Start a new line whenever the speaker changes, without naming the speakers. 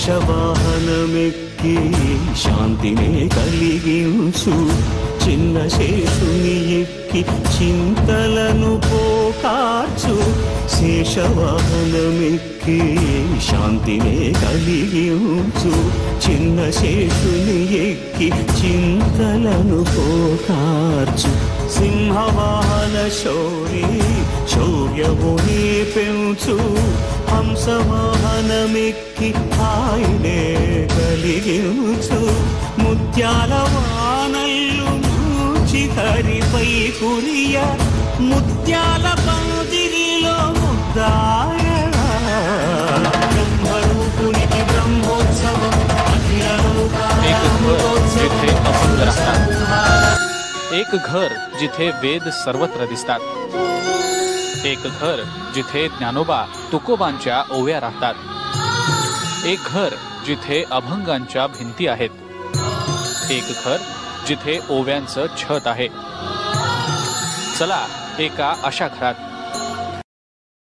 శేషవాహనమెక్కి శాంతినే కలిగించు చిన్న శేషుని ఎక్కి చింతలను పోకార్చు శేషవాహనమెక్కి శాంతినే కలిగించు చిన్న శేషుని ఎక్కి చింతలను పోకార్చు సింహవాహన శౌరి శౌర్యముని పెంచు హంసవాహనమెక్కి ఆయనే కలిగించు ముత్యాల వానల్లు మూచి హరిపై కురియ ముత్యాల పందిరిలో ముద్దాయరా బ్రహ్మరూపునికి బ్రహ్మోత్సవం అఖిల
एक घर जिथे अभंग राहतात एक घर जिथे वेद सर्वत्र दिसतात एक घर जिथे ज्ञानोबा तुकोबांच्या ओव्या राहतात एक घर जिथे अभंगांच्या भिंती आहेत एक घर जिथे ओव्यांचं छत आहे चला एका अशा घरात